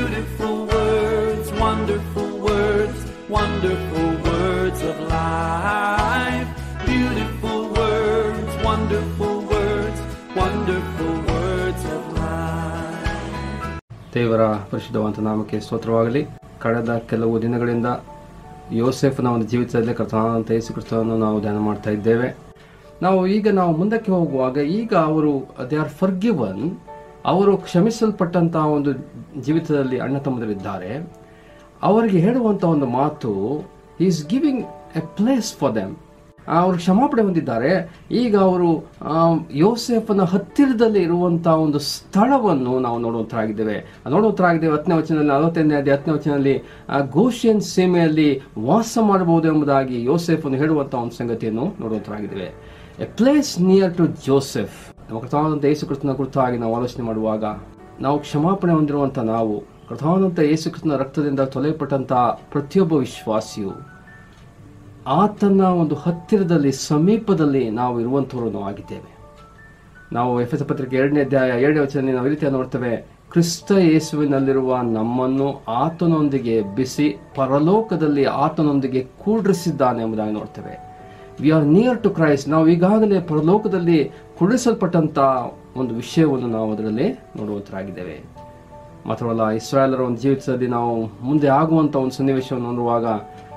Beautiful words, wonderful words, wonderful words of life. Beautiful words, wonderful words, wonderful words of life. ದೇವರ ಪರಿಶುದ್ಧವಂತ ನಾಮಕ್ಕೆ ಸ್ತೋತ್ರವಾಗಲಿ ಕಳೆದ ಕೆಲವು ದಿನಗಳಿಂದ ಯೋಸೆಫ್ನ ಒಂದು ಜೀವಿತದಲ್ಲಿ ಕರ್ತನಾದಂಥ ಯೇಸು ಕ್ರಿಸ್ತವನ್ನು ನಾವು ಧ್ಯಾನ ಮಾಡ್ತಾ ಇದ್ದೇವೆ ನಾವು ಈಗ ನಾವು ಮುಂದಕ್ಕೆ ಹೋಗುವಾಗ ಈಗ ಅವರು ದೇ ಆರ್ ಫರ್ಗಿವನ್ ಅವರು ಕ್ಷಮಿಸಲ್ಪಟ್ಟಂತಹ ಒಂದು ಜೀವಿತದಲ್ಲಿ ಅಣ್ಣ ತಮ್ಮದರಿದ್ದಾರೆ ಅವರಿಗೆ ಹೇಳುವಂಥ ಒಂದು ಮಾತು is giving a place for them ಅವರು ಕ್ಷಮಾಪಣೆ ಹೊಂದಿದ್ದಾರೆ ಈಗ ಅವರು ಆ, ಯೋಸೇಫನ ಹತ್ತಿರದಲ್ಲಿ ಇರುವಂತಹ ಒಂದು ಸ್ಥಳವನ್ನು ನಾವು ನೋಡುವಂತರಾಗಿದ್ದೇವೆ ನೋಡುವಂತರಾಗಿದ್ದೇವೆ ಹತ್ತನೇ ವಚನದಲ್ಲಿ ನಲವತ್ತೈದನೇ ಅಧ್ಯಾಯ ಹತ್ತನೇ ವಚನದಲ್ಲಿ ಆ, ಗೋಷಿಯನ್ ಸೀಮೆಯಲ್ಲಿ ವಾಸ ಮಾಡಬಹುದು ಎಂಬುದಾಗಿ ಯೋಸೇಫನ್ನು ಹೇಳುವಂತಹ ಒಂದು ಸಂಗತಿಯನ್ನು ನೋಡುವಂತರಾಗಿದ್ದೇವೆ a place near to Joseph ನಮ್ಮ ಕೃತಾನಂತ ಯೇಸು ಕ್ರಿಸ್ತನ ಕುರಿತಾಗಿ ನಾವು ಆಲೋಚನೆ ಮಾಡುವಾಗ ನಾವು ಕ್ಷಮಾಪಣೆ ಹೊಂದಿರುವಂತ ನಾವು ಕೃತಾನಂತ ಯೇಸು ಕ್ರಿಸ್ತನ ರಕ್ತದಿಂದ ತೊಲೆಯಲ್ಪಟ್ಟಂತಹ ಪ್ರತಿಯೊಬ್ಬ ವಿಶ್ವಾಸಿಯು ಆತನ ಒಂದು ಹತ್ತಿರದಲ್ಲಿ ಸಮೀಪದಲ್ಲಿ ನಾವು ಇರುವಂಥವರು ನಾವು ಆಗಿದ್ದೇವೆ ನಾವು ಎಫ್ ಎಸ್ ಪತ್ರಿಕೆ ಎರಡನೇ ಅಧ್ಯಾಯ ಎರಡನೇ ವಚನದಲ್ಲಿ ನಾವು ಈ ರೀತಿಯಾಗಿ ನೋಡ್ತೇವೆ ಕ್ರಿಸ್ತ ಯೇಸುವಿನಲ್ಲಿರುವ ನಮ್ಮನ್ನು ಆತನೊಂದಿಗೆ ಬಿಸಿ ಪರಲೋಕದಲ್ಲಿ ಆತನೊಂದಿಗೆ ಕೂಡ್ರಿಸಿದ್ದಾನೆ ಎಂಬುದಾಗಿ ನೋಡ್ತೇವೆ we are near to Christ ನಾವು ಈಗಾಗಲೇ ಪರಲೋಕದಲ್ಲಿ ಕೂಡಿಸಲ್ಪಟ್ಟಂತ ಒಂದು ವಿಷಯವನ್ನು ನಾವು ಅದರಲ್ಲಿ ನೋಡುವಂತರಾಗಿದ್ದೇವೆ ಮಾತ್ರವಲ್ಲ ಇಸ್ರಾಯೇಲರ ಒಂದು ಜೀವಿತದಲ್ಲಿ ನಾವು ಮುಂದೆ ಆಗುವಂತ ಒಂದು ಸನ್ನಿವೇಶವನ್ನು ನೋಡುವಾಗ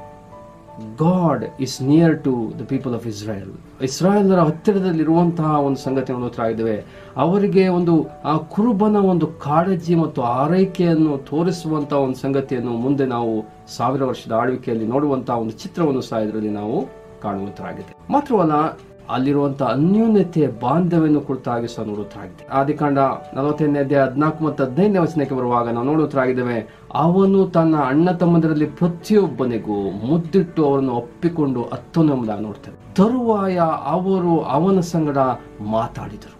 God is near to the people of Israel ಇಸ್ರಾಯೇಲರ ಹತ್ತಿರದಲ್ಲಿರುವಂತಹ ಒಂದು ಸಂಗತಿ ನೋಡುತ್ತಿದ್ದೇವೆ ಅವರಿಗೆ ಒಂದು ಆ ಕುರುಬನ ಒಂದು ಕಾಳಜಿ ಮತ್ತು ಆರೈಕೆಯನ್ನು ತೋರಿಸುವಂತಹ ಒಂದು ಸಂಗತಿಯನ್ನು ಮುಂದೆ ನಾವು ಸಾವಿರ ವರ್ಷದ ಆಳ್ವಿಕೆಯಲ್ಲಿ ನೋಡುವಂತಹ ಒಂದು ಚಿತ್ರವನ್ನು ಸಹ ಇದರಲ್ಲಿ ನಾವು ಕಾಣುವಂತರಾಗಿದೆ ಮಾತ್ರವಲ್ಲ ಅಲ್ಲಿರುವಂತಹ ಅನ್ಯೂನ್ಯತೆಯ ಬಾಂಧವ್ಯವನ್ನು ಕುರಿತಾಗಿ ಸಹ ನೋಡುತ್ತಾಗಿದೆ ಆದಿಕಾಂಡ ನಲವತ್ತೈದನೇ ಅಧ್ಯಾಯ ಹದಿನಾಲ್ಕು ಮತ್ತು ಹದಿನೈದನೇ ವಚನಕ್ಕೆ ಬರುವಾಗ ನಾವು ನೋಡುತ್ತಾಗಿದ್ದೇವೆ ಅವನು ತನ್ನ ಅಣ್ಣ ತಮ್ಮದರಲ್ಲಿ ಪ್ರತಿಯೊಬ್ಬನಿಗೂ ಮುದ್ದಿಟ್ಟು ಅವರನ್ನು ಒಪ್ಪಿಕೊಂಡು ಅತ್ತನು ಎಂಬುದಾಗಿ ನೋಡ್ತೇವೆ ತರುವಾಯ ಅವರು ಅವನ ಸಂಗಡ ಮಾತಾಡಿದರು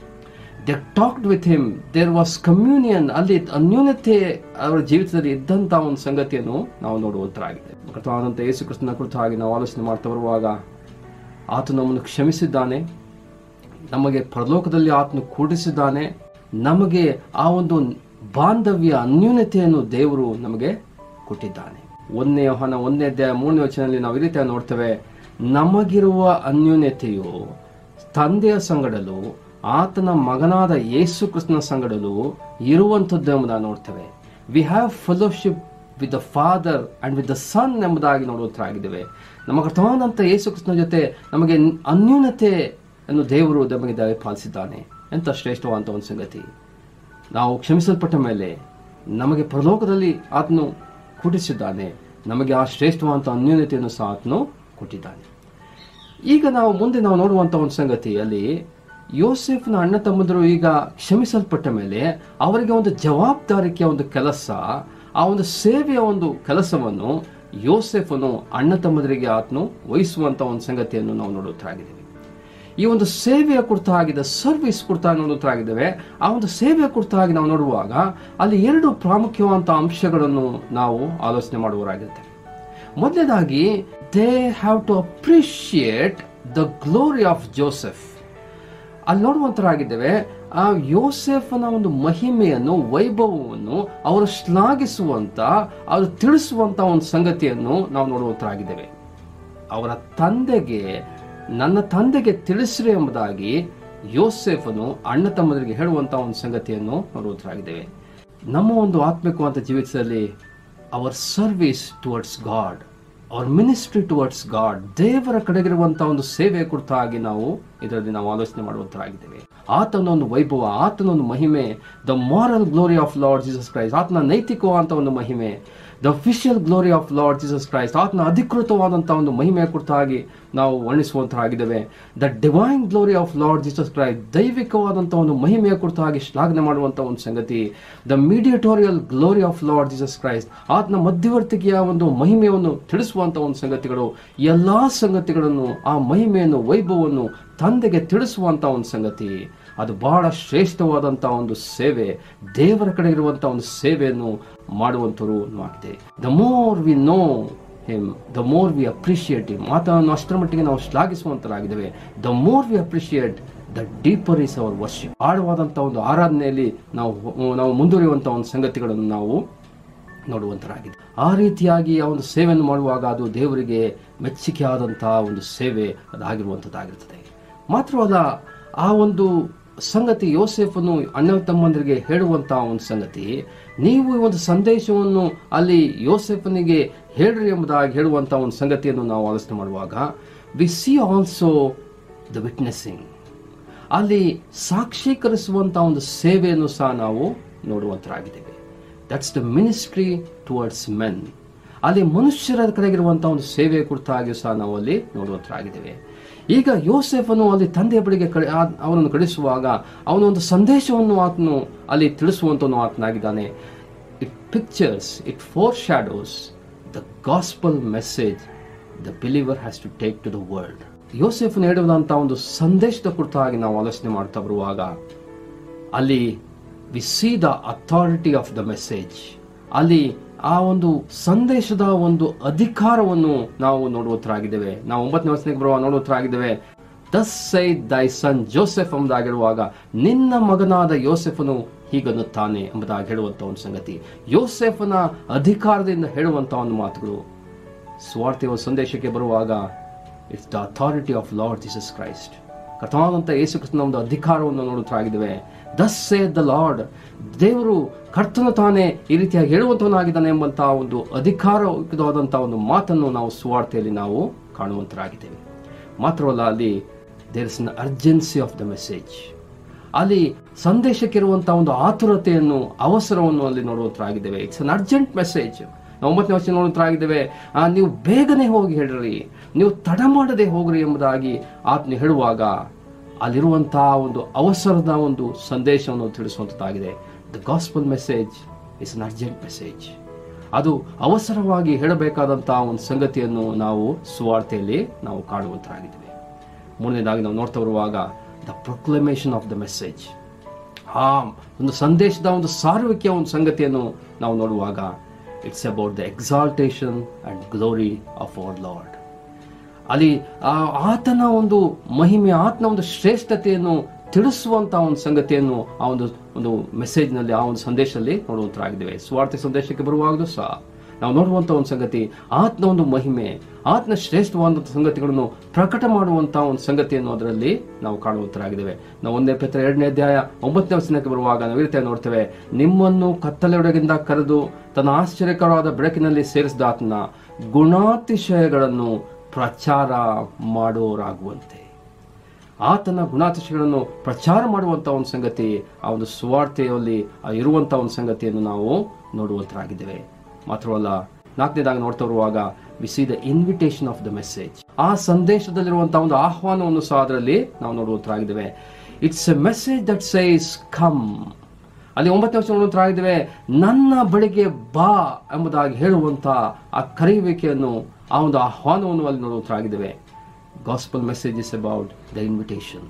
they talked with him there was communion ಅಲ್ಲಿ ಅನ್ಯೂನ್ಯತೆ ಅವರ ಜೀವಿತದಲ್ಲಿ ಇದ್ದಂತಹ ಒಂದು ಸಂಗತಿಯನ್ನು ನಾವು ನೋಡುವಂತರಾಗಿದೆ ಕರ್ತನಾದಂಥ ಯೇಸು ಕ್ರಿಸ್ತನ ಕುರಿತಾಗಿ ನಾವು ಆಲೋಚನೆ ಮಾಡ್ತಾ ಬರುವಾಗ ಆತ ನಮ್ಮನ್ನು ಕ್ಷಮಿಸಿದ್ದಾನೆ ನಮಗೆ ಪರಲೋಕದಲ್ಲಿ ಆತನು ಕೂಡಿಸಿದ್ದಾನೆ ನಮಗೆ ಆ ಒಂದು ಬಾಂಧವ್ಯ ಅನ್ಯೂನ್ಯತೆಯನ್ನು ದೇವರು ನಮಗೆ ಕೊಟ್ಟಿದ್ದಾನೆ ಒಂದನೇ ಯೋಹಾನ ಒಂದನೇ ಅಧ್ಯಾಯ ಮೂರನೇ ವಚನದಲ್ಲಿ ನಾವು ಈ ರೀತಿಯಾಗಿ ನೋಡ್ತೇವೆ ನಮಗಿರುವ ಅನ್ಯೂನ್ಯತೆಯು ತಂದೆಯ ಸಂಗಡಲು ಆತನ ಮಗನಾದ ಯೇಸು ಕ್ರಿಸ್ತನ ಸಂಗಡಲು ಇರುವಂಥದ್ದು ಎಂಬುದಾಗಿ ನೋಡ್ತೇವೆ we have fellowship with the father and with the son ಎಂಬುದಾಗಿ ನೋಡುವಂತರಾಗಿದ್ದೇವೆ ನಮ್ಮ ಕರ್ತವಾದಂಥ ಯೇಸು ಕ್ರಿಸ್ತನ ಜೊತೆ ನಮಗೆ ಅನ್ಯೂನತೆಯನ್ನು ದೇವರು ನಮಗೆ ದಯಪಾಲಿಸಿದ್ದಾನೆ ಎಂತ ಶ್ರೇಷ್ಠವಾದಂಥ ಒಂದು ಸಂಗತಿ ನಾವು ಕ್ಷಮಿಸಲ್ಪಟ್ಟ ಮೇಲೆ ನಮಗೆ ಪರಲೋಕದಲ್ಲಿ ಆತನು ಕೂಡಿಸಿದ್ದಾನೆ ನಮಗೆ ಆ ಶ್ರೇಷ್ಠವಾದಂಥ ಅನ್ಯೂನ್ಯತೆಯನ್ನು ಸಹ ಆತನು ಕೊಟ್ಟಿದ್ದಾನೆ ಈಗ ನಾವು ಮುಂದೆ ನಾವು ನೋಡುವಂತ ಒಂದು ಸಂಗತಿ ಅಲ್ಲಿ ಯೋಸೆಫ್ನ ಅಣ್ಣ ತಮ್ಮಂದರು ಈಗ ಕ್ಷಮಿಸಲ್ಪಟ್ಟ ಮೇಲೆ ಅವರಿಗೆ ಒಂದು ಜವಾಬ್ದಾರಿಕೆಯ ಒಂದು ಕೆಲಸ ಆ ಒಂದು ಸೇವೆಯ ಒಂದು ಕೆಲಸವನ್ನು ಯೋಸೆಫನು ಅಣ್ಣ ತಮ್ಮದರಿಗೆ ಆತನು ವಹಿಸುವಂತ ಒಂದು ಸಂಗತಿಯನ್ನು ನಾವು ನೋಡುತ್ತಾಗಿದ್ದೇವೆ ಈ ಒಂದು ಸೇವೆಯ ಕುರಿತಾಗಿದ್ದ ಸರ್ವಿಸ್ ಕುರಿತಾಗಿ ನೋಡುತ್ತಾಗಿದ್ದೇವೆ ಆ ಒಂದು ಸೇವೆಯ ಕುರಿತಾಗಿ ನಾವು ನೋಡುವಾಗ ಅಲ್ಲಿ ಎರಡು ಪ್ರಾಮುಖ್ಯವಾದಂಥ ಅಂಶಗಳನ್ನು ನಾವು ಆಲೋಚನೆ ಮಾಡುವರಾಗಿರ್ತೇವೆ ಮೊದಲನೇದಾಗಿ they have to appreciate the glory of Joseph ಅಲ್ಲಿ ನೋಡುವಂತರಾಗಿದ್ದೇವೆ ಆ ಯೋಸೆಫನ ಒಂದು ಮಹಿಮೆಯನ್ನು ವೈಭವವನ್ನು ಅವರು ಶ್ಲಾಘಿಸುವಂತ ಅವರು ತಿಳಿಸುವಂತ ಒಂದು ಸಂಗತಿಯನ್ನು ನಾವು ನೋಡುವಂತರಾಗಿದ್ದೇವೆ ಅವರ ತಂದೆಗೆ ನನ್ನ ತಂದೆಗೆ ತಿಳಿಸ್ರಿ ಎಂಬುದಾಗಿ ಯೋಸೆಫನು ಅಣ್ಣ ತಮ್ಮದರಿಗೆ ಹೇಳುವಂತ ಒಂದು ಸಂಗತಿಯನ್ನು ನೋಡುವಂತರಾಗಿದ್ದೇವೆ ನಮ್ಮ ಒಂದು ಆತ್ಮಿಕವಾದ ಜೀವಿತದಲ್ಲಿ our service towards God our ministry towards God ದೇವರ ಕಡೆಗಿರುವಂತಹ ಒಂದು ಸೇವೆ ಕುರಿತಾಗಿ ನಾವು ಇದರಲ್ಲಿ ನಾವು ಆಲೋಚನೆ ಮಾಡುವಂತರಾಗಿದ್ದೇವೆ ಆತನ ಒಂದು ವೈಭವ ಆತನ ಒಂದು ಮಹಿಮೆ the moral glory of Lord Jesus Christ ಆತನ ನೈತಿಕವಾದಂಥ ಒಂದು ಮಹಿಮೆ the official glory of Lord Jesus Christ ಆತನ ಅಧಿಕೃತವಾದಂಥ ಒಂದು ಮಹಿಮೆಯ ಕುರಿತಾಗಿ ನಾವು ವರ್ಣಿಸುವಂತರಾಗಿದ್ದೇವೆ the divine glory of Lord Jesus Christ ದೈವಿಕವಾದಂಥ ಒಂದು ಮಹಿಮೆಯ ಕುರಿತಾಗಿ ಶ್ಲಾಘನೆ ಮಾಡುವಂಥ ಒಂದು ಸಂಗತಿ the mediatorial glory of Lord Jesus Christ ಆತನ ಮಧ್ಯವರ್ತಿಕೆಯ ಒಂದು ಮಹಿಮೆಯನ್ನು ತಿಳಿಸುವಂಥ ಒಂದು ಸಂಗತಿಗಳು ಎಲ್ಲಾ ಸಂಗತಿಗಳನ್ನು ಆ ಮಹಿಮೆಯನ್ನು ವೈಭವವನ್ನು ತಂದೆಗೆ ತಿಳಿಸುವಂಥ ಒಂದು ಸಂಗತಿ ಅದು ಬಹಳ ಶ್ರೇಷ್ಠವಾದಂಥ ಒಂದು ಸೇವೆ ದೇವರ ಕಡೆ ಇರುವಂಥ ಒಂದು ಸೇವೆಯನ್ನು ಮಾಡುವಂಥವರು ಆಗಿದೆ the more we know him the more we appreciate him ಆತನನ್ನು ಅಷ್ಟರ ಮಟ್ಟಿಗೆ ನಾವು ಶ್ಲಾಘಿಸುವಂತರಾಗಿದ್ದೇವೆ the more we appreciate the deeper is our worship ಆಳವಾದಂಥ ಒಂದು ಆರಾಧನೆಯಲ್ಲಿ ನಾವು ನಾವು ಮುಂದುವರಿಯುವಂಥ ಒಂದು ಸಂಗತಿಗಳನ್ನು ನಾವು ನೋಡುವಂತರಾಗಿದೆ ಆ ರೀತಿಯಾಗಿ ಆ ಒಂದು ಸೇವೆಯನ್ನು ಮಾಡುವಾಗ ಅದು ದೇವರಿಗೆ ಮೆಚ್ಚುಗೆಯಾದಂತಹ ಒಂದು ಸೇವೆ ಅದಾಗಿರುವಂಥದ್ದಾಗಿರ್ತದೆ ಮಾತ್ರವಲ್ಲ ಆ ಒಂದು ಸಂಗತಿ ಯೋಸೆಫನು ಅಣ್ಣ ತಮ್ಮಂದರಿಗೆ ಹೇಳುವಂತಹ ಒಂದು ಸಂಗತಿ ನೀವು ಈ ಒಂದು ಸಂದೇಶವನ್ನು ಅಲ್ಲಿ ಯೋಸೆಫನಿಗೆ ಹೇಳ್ರಿ ಎಂಬುದಾಗಿ ಹೇಳುವಂತಹ ಒಂದು ಸಂಗತಿಯನ್ನು ನಾವು ಆಲೋಚನೆ ಮಾಡುವಾಗ we see also the witnessing ಅಲ್ಲಿ ಸಾಕ್ಷೀಕರಿಸುವಂತಹ ಒಂದು ಸೇವೆಯನ್ನು ಸಹ ನಾವು ನೋಡುವಂತರಾಗಿದ್ದೇವೆ that's the ministry towards men ಅಲ್ಲಿ ಮನುಷ್ಯರ ಕಡೆಗಿರುವಂತಹ ಒಂದು ಸೇವೆ ಕುರಿತಾಗಿಯೂ ಸಹ ನಾವು ಅಲ್ಲಿ ನೋಡುವಂತರಾಗಿದ್ದೇವೆ ಈಗ ಯೋಸೆಫನು ಅಲ್ಲಿ ತಂದೆಯ ಬಳಿಗೆ ಕಳಿ ಆ- ಅವನನ್ನು ಕಳಿಸುವಾಗ ಅವನೊಂದು ಸಂದೇಶವನ್ನು ಆತನು ಅಲ್ಲಿ ತಿಳಿಸುವಂತನು ಆತನಾಗಿದ್ದಾನೆ it pictures it foreshadows the gospel message the believer has to take to the world ಯೋಸೆಫ್ ನೀಡುವಂತ ಒಂದು ಸಂದೇಶದ ಕುರಿತಾಗಿ ನಾವು ಆಲೋಚನೆ ಮಾಡ್ತಾ ಬರುವಾಗ ಅಲ್ಲಿ we see the authority of the message ಅಲ್ಲಿ ಆ ಒಂದು ಸಂದೇಶದ ಒಂದು ಅಧಿಕಾರವನ್ನು ನಾವು ನೋಡುವಂತರಾಗಿದ್ದೇವೆ ನಾವು ಒಂಬತ್ತನೇ ವರ್ಷಕ್ಕೆ ಬರುವ ನೋಡುವಂತರಾಗಿದ್ದೇವೆ ದಸ್ ಸೈ ದೈ ಸನ್ ಜೋಸೆಫ್ ಎಂಬುದಾಗಿರುವಾಗ ನಿನ್ನ ಮಗನಾದ ಯೋಸೆಫನು ಹೀಗನ್ನುತ್ತಾನೆ ಎಂಬುದಾಗಿ ಹೇಳುವಂತ ಒಂದು ಸಂಗತಿ ಯೋಸೆಫನ ಅಧಿಕಾರದಿಂದ ಹೇಳುವಂತ ಒಂದು ಮಾತುಗಳು ಸ್ವಾರ್ಥಿಯ ಸಂದೇಶಕ್ಕೆ ಬರುವಾಗ it's the authority of Lord Jesus Christ ಕಥಾನಂತ ಯೇಸು ಕ್ರಿಸ್ತನ ಒಂದು ಅಧಿಕಾರವನ್ನು ನೋಡುತ್ತಾಗಿದ್ದೇವೆ ದಸ್ ಸೇ ದ ಲಾರ್ಡ್ ದೇವರು ಕರ್ತನು ತಾನೇ ಈ ರೀತಿಯಾಗಿ ಹೇಳುವಂತವನಾಗಿದ್ದಾನೆ ಎಂಬಂತಹ ಒಂದು ಅಧಿಕಾರವಾದಂತಹ ಒಂದು ಮಾತನ್ನು ನಾವು ಸುವಾರ್ತೆಯಲ್ಲಿ ನಾವು ಕಾಣುವಂತರಾಗಿದ್ದೇವೆ ಮಾತ್ರವಲ್ಲ ಅಲ್ಲಿ there is an urgency of the message ಅಲ್ಲಿ ಸಂದೇಶಕ್ಕಿರುವಂತಹ ಒಂದು ಆತುರತೆಯನ್ನು ಅವಸರವನ್ನು ಅಲ್ಲಿ ನೋಡುವಂತರಾಗಿದ್ದೇವೆ ಇಟ್ಸ್ ಅನ್ ಅರ್ಜೆಂಟ್ ಮೆಸೇಜ್ ನಾವು ಒಂಬತ್ತನೇ ವರ್ಷ ನೋಡುವಂತರಾಗಿದ್ದೇವೆ ಆ, ನೀವು ಬೇಗನೆ ಹೋಗಿ ಹೇಳ್ರಿ ನೀವು ತಡ ಮಾಡದೆ ಹೋಗ್ರಿ ಎಂಬುದಾಗಿ ಆತನು ಹೇಳುವಾಗ ಅಲ್ಲಿರುವಂತಹ ಒಂದು ಅವಸರದ ಒಂದು ಸಂದೇಶವನ್ನು ತಿಳಿಸುವಂಥದ್ದಾಗಿದೆ the gospel message is an urgent message ಅದು ಅವಸರವಾಗಿ ಹೇಳಬೇಕಾದಂತಹ ಒಂದು ಸಂಗತಿಯನ್ನು ನಾವು ಸುವಾರ್ತೆಯಲ್ಲಿ ನಾವು ಕಾಣುವಂತರಾಗಿದ್ದೇವೆ ಮೂರನೇದಾಗಿ ನಾವು ನೋಡ್ತಾ ಬರುವಾಗ the proclamation of the message ಆ ಒಂದು ಸಂದೇಶದ ಒಂದು ಸಾರುವಿಕೆಯ ಒಂದು ಸಂಗತಿಯನ್ನು ನಾವು ನೋಡುವಾಗ it's about the exaltation and glory of our Lord ಅಲ್ಲಿ ಆ ಆತನ ಒಂದು ಮಹಿಮೆ ಆತನ ಒಂದು ಶ್ರೇಷ್ಠತೆಯನ್ನು ತಿಳಿಸುವಂತಹ ಒಂದು ಸಂಗತಿಯನ್ನು ಆ ಒಂದು ಒಂದು ಮೆಸೇಜ್ನಲ್ಲಿ ಆ ಒಂದು ಸಂದೇಶದಲ್ಲಿ ನೋಡುವಂತರಾಗಿದ್ದೇವೆ ಸ್ವಾರ್ಥ ಸಂದೇಶಕ್ಕೆ ಬರುವಾಗಲೂ ಸಹ ನಾವು ನೋಡುವಂತ ಒಂದು ಸಂಗತಿ ಆತನ ಒಂದು ಮಹಿಮೆ ಆತನ ಶ್ರೇಷ್ಠವಾದಂಥ ಸಂಗತಿಗಳನ್ನು ಪ್ರಕಟ ಮಾಡುವಂತಹ ಒಂದು ಸಂಗತಿಯನ್ನು ಅದರಲ್ಲಿ ನಾವು ಕಾಣುವಂತರಾಗಿದ್ದೇವೆ ನಾವು ಒಂದೇ ಪತ್ರ ಎರಡನೇ ಅಧ್ಯಾಯ ಒಂಬತ್ತನೇ ವಚನಕ್ಕೆ ಬರುವಾಗ ನಾವು ಈ ರೀತಿಯಾಗಿ ನೋಡ್ತೇವೆ ನಿಮ್ಮನ್ನು ಕತ್ತಲೆಯೊಳಗಿಂದ ಕರೆದು ತನ್ನ ಆಶ್ಚರ್ಯಕರವಾದ ಬೆಳಕಿನಲ್ಲಿ ಸೇರಿಸಿದ ಆತನ ಗುಣಾತಿಶಯಗಳನ್ನು ಪ್ರಚಾರ ಮಾಡೋರಾಗುವಂತೆ ಆತನ ಗುಣಾತಿಶಯಗಳನ್ನು ಪ್ರಚಾರ ಮಾಡುವಂತ ಒಂದು ಸಂಗತಿ ಆ ಒಂದು ಸುವಾರ್ತೆಯಲ್ಲಿ ಆ ಇರುವಂತ ಒಂದು ಸಂಗತಿಯನ್ನು ನಾವು ನೋಡುವಂತರಾಗಿದ್ದೇವೆ ಮಾತ್ರವಲ್ಲ ನಾಲ್ಕನೇದಾಗಿ ನೋಡ್ತಾ ಬರುವಾಗ we see the invitation of the message ಆ ಸಂದೇಶದಲ್ಲಿರುವಂತಹ ಒಂದು ಆಹ್ವಾನವನ್ನು ಸಹ ಅದರಲ್ಲಿ ನಾವು ನೋಡುವಂತರಾಗಿದ್ದೇವೆ it's a message that says come ಅಲ್ಲಿ ಒಂಬತ್ತನೇ ವರ್ಷ ನೋಡುವಂತರಾಗಿದ್ದೇವೆ ನನ್ನ ಬಳಿಗೆ ಬಾ ಎಂಬುದಾಗಿ ಹೇಳುವಂತ ಆ ಕರೆಯುವಿಕೆಯನ್ನು ಆ ಒಂದು ಆಹ್ವಾನವನ್ನು ಅಲ್ಲಿ ನೋಡುವಂತರಾಗಿದ್ದೇವೆ gospel message is about the invitation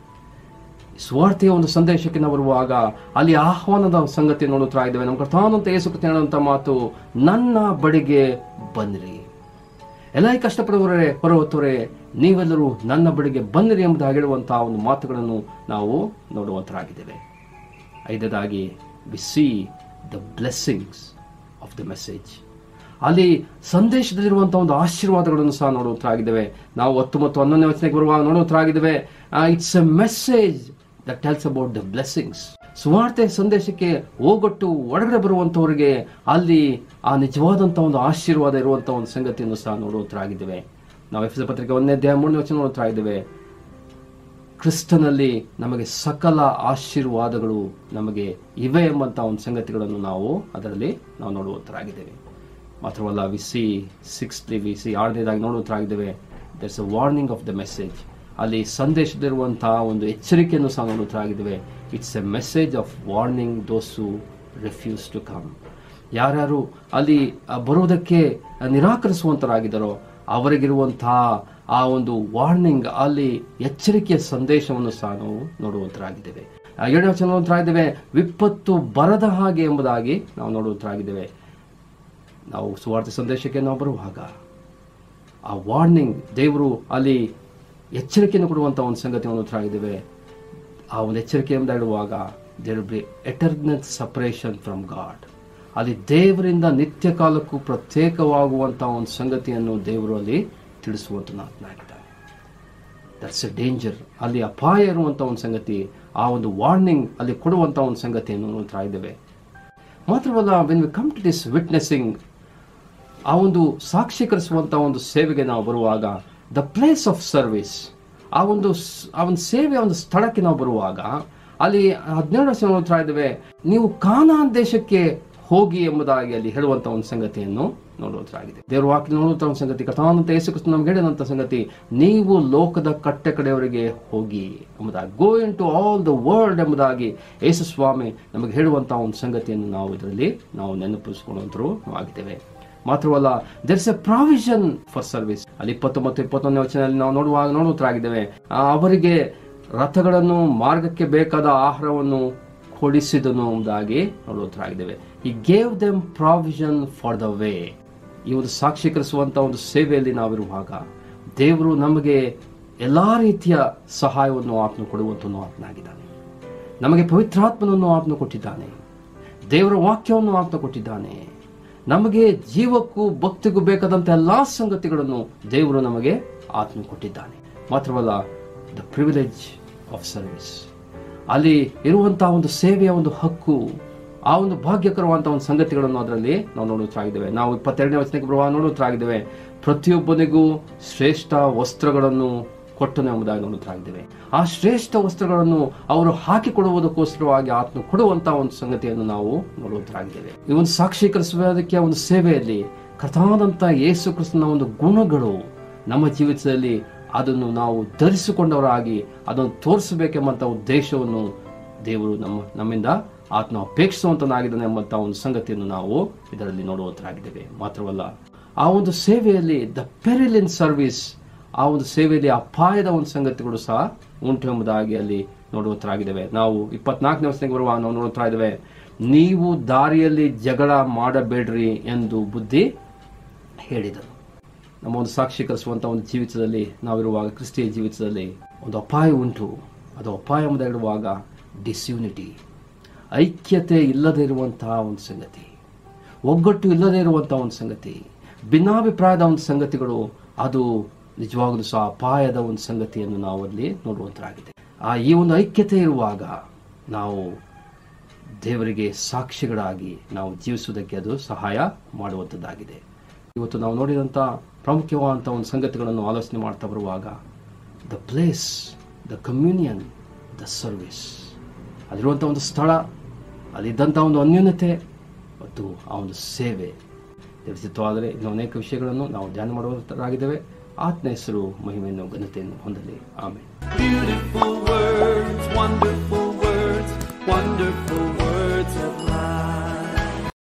ಸ್ವಾರ್ಥೆಯ ಒಂದು ಸಂದೇಶಕ್ಕೆ ನಾವು ಬರುವಾಗ ಅಲ್ಲಿ ಆಹ್ವಾನದ ಸಂಗತಿ ನೋಡುತ್ತಾ ನಮ್ಮ ಕರ್ತಾನಂತ ಯೇಸು ಕೃಷ್ಣ ಹೇಳುವಂತ ಮಾತು ನನ್ನ ಬಳಿಗೆ ಬನ್ನಿರಿ ಎಲ್ಲ ಕಷ್ಟಪಡುವವರೇ ಹೊರಹೊತ್ತವರೇ ನೀವೆಲ್ಲರೂ ನನ್ನ ಬಳಿಗೆ ಬನ್ನಿರಿ ಎಂಬುದಾಗಿ ಹೇಳುವಂತಹ ಒಂದು ಮಾತುಗಳನ್ನು ನಾವು ನೋಡುವಂತರಾಗಿದ್ದೇವೆ ಐದದಾಗಿ we see the blessings of the message ಅಲ್ಲಿ ಸಂದೇಶದಲ್ಲಿರುವಂತಹ ಒಂದು ಆಶೀರ್ವಾದಗಳನ್ನು ಸಹ ನೋಡುವಂತರಾಗಿದ್ದೇವೆ ನಾವು ಹತ್ತು ಮತ್ತು ಹನ್ನೊಂದನೇ ವಚನಕ್ಕೆ ಬರುವಾಗ ನೋಡುವಂತರಾಗಿದ್ದೇವೆ it's a message that tells about the blessings ಸುವಾರ್ತೆ ಸಂದೇಶಕ್ಕೆ ಹೋಗೊಟ್ಟು ಒಳಗಡೆ ಬರುವಂತವರಿಗೆ ಅಲ್ಲಿ ಆ ನಿಜವಾದಂತಹ ಒಂದು ಆಶೀರ್ವಾದ ಇರುವಂತಹ ಒಂದು ಸಂಗತಿಯನ್ನು ಸಹ ನೋಡುವಂತರಾಗಿದ್ದೇವೆ ನಾವು ಎಫ್ ಪತ್ರಿಕೆ ಒಂದನೇ ಅಧ್ಯಾಯ ಮೂರನೇ ವಚನ ನೋಡುವಂತರಾಗಿದ್ದೇವೆ ಕ್ರಿಸ್ತನಲ್ಲಿ ನಮಗೆ ಸಕಲ ಆಶೀರ್ವಾದಗಳು ನಮಗೆ ಇವೆ ಎಂಬಂತಹ ಒಂದು ಸಂಗತಿಗಳನ್ನು ನಾವು ಅದರಲ್ಲಿ ನಾವು ನೋಡುವಂತರಾಗಿದ್ದೇವೆ ಮಾತ್ರವಲ್ಲ we see sixthly we see ಆರನೇದಾಗಿ ನೋಡುವಂತರಾಗಿದ್ದೇವೆ there's a warning of the message ಅಲ್ಲಿ ಸಂದೇಶದಲ್ಲಿರುವಂತಹ ಒಂದು ಎಚ್ಚರಿಕೆಯನ್ನು ಸಹ ನೋಡುವಂತರಾಗಿದ್ದೇವೆ it's a message of warning those who refuse to come ಯಾರ್ಯಾರು ಅಲ್ಲಿ ಆ, ಬರುವುದಕ್ಕೆ ನಿರಾಕರಿಸುವಂತರಾಗಿದ್ದಾರೋ ಅವರಿಗಿರುವಂತಹ ಆ ಒಂದು ವಾರ್ನಿಂಗ್ ಅಲ್ಲಿ ಎಚ್ಚರಿಕೆಯ ಸಂದೇಶವನ್ನು ಸಹ ನಾವು ನೋಡುವಂತರಾಗಿದ್ದೇವೆ ಆ, ಏಳನೇ ವಚನ ನೋಡುವಂತರಾಗಿದ್ದೇವೆ ವಿಪತ್ತು ಬರದ ಹಾಗೆ ಎಂಬುದಾಗಿ ನಾವು ನೋಡುವಂತರಾಗಿದ್ದೇವೆ ನಾವು ಸುವಾರ್ತೆ ಸಂದೇಶಕ್ಕೆ ನಾವು ಬರುವಾಗ ಆ ವಾರ್ನಿಂಗ್ ದೇವರು ಅಲ್ಲಿ ಎಚ್ಚರಿಕೆಯನ್ನು ಕೊಡುವಂಥ ಒಂದು ಸಂಗತಿಯನ್ನು ನೋಡುತ್ತಿದ್ದೇವೆ ಆ ಒಂದು ಎಚ್ಚರಿಕೆ ಎಂಬ ಹೇಳುವಾಗ there be eternal separation from God ಅಲ್ಲಿ ದೇವರಿಂದ ನಿತ್ಯ ಕಾಲಕ್ಕೂ ಪ್ರತ್ಯೇಕವಾಗುವಂತಹ ಒಂದು ಸಂಗತಿಯನ್ನು ದೇವರು ಅಲ್ಲಿ ತಿಳಿಸುವಂತನಾಗಿದ್ದಾನೆ ದಟ್ಸ್ ಎ ಡೇಂಜರ್ ಅಲ್ಲಿ ಅಪಾಯ ಇರುವಂಥ ಒಂದು ಸಂಗತಿ ಆ ಒಂದು ವಾರ್ನಿಂಗ್ ಅಲ್ಲಿ ಕೊಡುವಂಥ ಒಂದು ಸಂಗತಿಯನ್ನು ನೋಡ್ತಾ ಇದ್ದೇವೆ ಮಾತ್ರವಲ್ಲ when we come to this witnessing ಆ ಒಂದು ಸಾಕ್ಷೀಕರಿಸುವಂಥ ಒಂದು ಸೇವೆಗೆ ನಾವು ಬರುವಾಗ ದ ಪ್ಲೇಸ್ ಆಫ್ ಸರ್ವಿಸ್ ಆ ಒಂದು ಸ್- ಆ ಒಂದು ಸೇವೆಯ ಒಂದು ಸ್ಥಳಕ್ಕೆ ನಾವು ಬರುವಾಗ ಅಲ್ಲಿ ಹದಿನೇಳು ವರ್ಷ ನೋಡ್ತಾ ಇದ್ದೇವೆ ನೀವು ಕಾನಾನ್ ದೇಶಕ್ಕೆ ಹೋಗಿ ಎಂಬುದಾಗಿ ಅಲ್ಲಿ ಹೇಳುವಂತ ಒಂದು ಸಂಗತಿಯನ್ನು ನೋಡುವಂತಾಗಿದೆ ದೇವರ ವಾಕ್ಯ ನೋಡುವಂತ ಒಂದು ಸಂಗತಿ ಕಥಾನಂತ ಯೇಸು ಕ್ರಿಸ್ತ ನಮ್ಗೆ ಹೇಳಿದಂತ ಸಂಗತಿ ನೀವು ಲೋಕದ ಕಟ್ಟೆ ಕಡೆಯವರೆಗೆ ಹೋಗಿ ಎಂಬುದಾಗಿ go into all the world ಎಂಬುದಾಗಿ ಯೇಸು ಸ್ವಾಮಿ ನಮಗೆ ಹೇಳುವಂತಹ ಒಂದು ಸಂಗತಿಯನ್ನು ನಾವು ಇದರಲ್ಲಿ ನಾವು ನೆನಪಿಸಿಕೊಳ್ಳುವಂತರು ಆಗಿದ್ದೇವೆ ಮಾತ್ರವಲ್ಲ there is a provision for service ಅಲ್ಲಿ ಇಪ್ಪತ್ತು ಮತ್ತು ಇಪ್ಪತ್ತೊಂದನೇ ವಚನದಲ್ಲಿ ನಾವು ನೋಡುವಾಗ ನೋಡುತ್ತರಾಗಿದ್ದೇವೆ ಆ, ಅವರಿಗೆ ರಥಗಳನ್ನು ಮಾರ್ಗಕ್ಕೆ ಬೇಕಾದ ಆಹಾರವನ್ನು ಕೊಡಿಸಿದನು ಎಂಬುದಾಗಿ ನೋಡುತ್ತರಾಗಿದ್ದೇವೆ he gave them provision for the way ಈ ಒಂದು ಸಾಕ್ಷೀಕರಿಸುವಂತ ಒಂದು ಸೇವೆಯಲ್ಲಿ ನಾವಿರುವಾಗ ದೇವರು ನಮಗೆ ಎಲ್ಲಾ ರೀತಿಯ ಸಹಾಯವನ್ನು ಆತನು ಕೊಡುವಂತನು ಆತನಾಗಿದ್ದಾನೆ ನಮಗೆ ಪವಿತ್ರಾತ್ಮನನ್ನು ಆತನು ಕೊಟ್ಟಿದ್ದಾನೆ ದೇವರ ವಾಕ್ಯವನ್ನು ಆತನು ಕೊಟ್ಟಿದ್ದಾನೆ ನಮಗೆ ಜೀವಕ್ಕೂ ಭಕ್ತಿಗೂ ಬೇಕಾದಂತ ಎಲ್ಲಾ ಸಂಗತಿಗಳನ್ನು ದೇವರು ನಮಗೆ ಆತ್ಮ ಕೊಟ್ಟಿದ್ದಾನೆ ಮಾತ್ರವಲ್ಲ ದ ಪ್ರಿವಿಲೇಜ್ ಆಫ್ ಸರ್ವಿಸ್ ಅಲ್ಲಿ ಇರುವಂತಹ ಒಂದು ಸೇವೆಯ ಒಂದು ಹಕ್ಕು ಆ ಒಂದು ಭಾಗ್ಯಕರವಾದಂತಹ ಒಂದು ಸಂಗತಿಗಳನ್ನು ಅದರಲ್ಲಿ ನಾವು ನೋಡುತ್ತಾಗಿದ್ದೇವೆ ನಾವು ಇಪ್ಪತ್ತೆರಡನೇ ವಚನಕ್ಕೆ ಬರುವಾಗ ನೋಡುತ್ತಾಗಿದ್ದೇವೆ ಪ್ರತಿಯೊಬ್ಬನಿಗೂ ಶ್ರೇಷ್ಠ ವಸ್ತ್ರಗಳನ್ನು ಕೊಟ್ಟನು ಎಂಬುದಾಗಿ ನೋಡುತ್ತಾಗಿದ್ದೇವೆ ಆ ಶ್ರೇಷ್ಠ ವಸ್ತ್ರಗಳನ್ನು ಅವರು ಹಾಕಿಕೊಡುವುದಕ್ಕೋಸ್ಕರವಾಗಿ ಆತ್ಮ ಕೊಡುವಂತಹ ಒಂದು ಸಂಗತಿಯನ್ನು ನಾವು ನೋಡುವಂತರಾಗಿದ್ದೇವೆ ಈ ಒಂದು ಸಾಕ್ಷೀಕರಿಸುವುದಕ್ಕೆ ಒಂದು ಸೇವೆಯಲ್ಲಿ ಕಥಾದಂತ ಯೇಸು ಕ್ರಿಸ್ತನ ಒಂದು ಗುಣಗಳು ನಮ್ಮ ಜೀವಿತದಲ್ಲಿ ಅದನ್ನು ನಾವು ಧರಿಸಿಕೊಂಡವರಾಗಿ ಅದನ್ನು ತೋರಿಸಬೇಕೆಂಬಂತ ಉದ್ದೇಶವನ್ನು ದೇವರು ನಮ್ಮ ನಮ್ಮಿಂದ ಆತ್ಮ ಅಪೇಕ್ಷಿಸುವಂತನಾಗಿದ್ದಾನೆ ಎಂಬಂತ ಒಂದು ಸಂಗತಿಯನ್ನು ನಾವು ಇದರಲ್ಲಿ ನೋಡುವಂತರಾಗಿದ್ದೇವೆ ಮಾತ್ರವಲ್ಲ ಆ ಒಂದು ಸೇವೆಯಲ್ಲಿ ದ ಪೆರಿಲ್ ಇನ್ ಸರ್ವಿಸ್ ಆ ಒಂದು ಸೇವೆಯಲ್ಲಿ ಅಪಾಯದ ಒಂದು ಸಂಗತಿಗಳು ಸಹ ಉಂಟು ಎಂಬುದಾಗಿ ಅಲ್ಲಿ ನೋಡುವಂತರಾಗಿದ್ದೇವೆ ನಾವು ಇಪ್ಪತ್ನಾಲ್ಕನೇ ವರ್ಷಕ್ಕೆ ಬರುವಾಗ ನಾವು ನೋಡುತ್ತಾ ಇದ್ದೇವೆ ನೀವು ದಾರಿಯಲ್ಲಿ ಜಗಳ ಮಾಡಬೇಡ್ರಿ ಎಂದು ಬುದ್ಧಿ ಹೇಳಿದರು ನಮ್ಮ ಒಂದು ಸಾಕ್ಷೀಕರಿಸುವಂಥ ಒಂದು ಜೀವಿತದಲ್ಲಿ ನಾವಿರುವಾಗ ಕ್ರಿಸ್ತಿಯ ಜೀವಿತದಲ್ಲಿ ಒಂದು ಅಪಾಯ ಉಂಟು ಅದು ಅಪಾಯ ಎಂಬುದಾಗಿ ಇರುವಾಗ ಡಿಸ್ಯೂನಿಟಿ ಐಕ್ಯತೆ ಇಲ್ಲದೆ ಇರುವಂತಹ ಒಂದು ಸಂಗತಿ ಒಗ್ಗಟ್ಟು ಇಲ್ಲದೆ ಇರುವಂತಹ ಒಂದು ಸಂಗತಿ ಭಿನ್ನಾಭಿಪ್ರಾಯದ ಒಂದು ಸಂಗತಿಗಳು ಅದು ನಿಜವಾಗಲೂ ಸಹ ಅಪಾಯದ ಒಂದು ಸಂಗತಿಯನ್ನು ನಾವು ಅಲ್ಲಿ ನೋಡುವಂತರಾಗಿದೆ ಆ ಈ ಒಂದು ಐಕ್ಯತೆ ಇರುವಾಗ ನಾವು ದೇವರಿಗೆ ಸಾಕ್ಷಿಗಳಾಗಿ ನಾವು ಜೀವಿಸುವುದಕ್ಕೆ ಅದು ಸಹಾಯ ಮಾಡುವಂಥದ್ದಾಗಿದೆ ಇವತ್ತು ನಾವು ನೋಡಿದಂಥ ಪ್ರಾಮುಖ್ಯವಾದಂಥ ಒಂದು ಸಂಗತಿಗಳನ್ನು ಆಲೋಚನೆ ಮಾಡ್ತಾ ಬರುವಾಗ the place the communion the service ಅಲ್ಲಿರುವಂಥ ಒಂದು ಸ್ಥಳ ಅಲ್ಲಿದ್ದಂಥ ಒಂದು ಅನ್ಯೂನ್ಯತೆ ಮತ್ತು ಆ ಒಂದು ಸೇವೆ ತಿಳಿಸಿತ್ವಾದರೆ ಇನ್ನು ಅನೇಕ ವಿಷಯಗಳನ್ನು ನಾವು ಧ್ಯಾನ ಮಾಡುವಂತರಾಗಿದ್ದೇವೆ ಆತ್ಮ ಹೆಸರು ಮಹಿಮೆಯನ್ನು ಘನತೆಯನ್ನು ಹೊಂದಲಿ ಆಮೇಲೆ Beautiful words, wonderful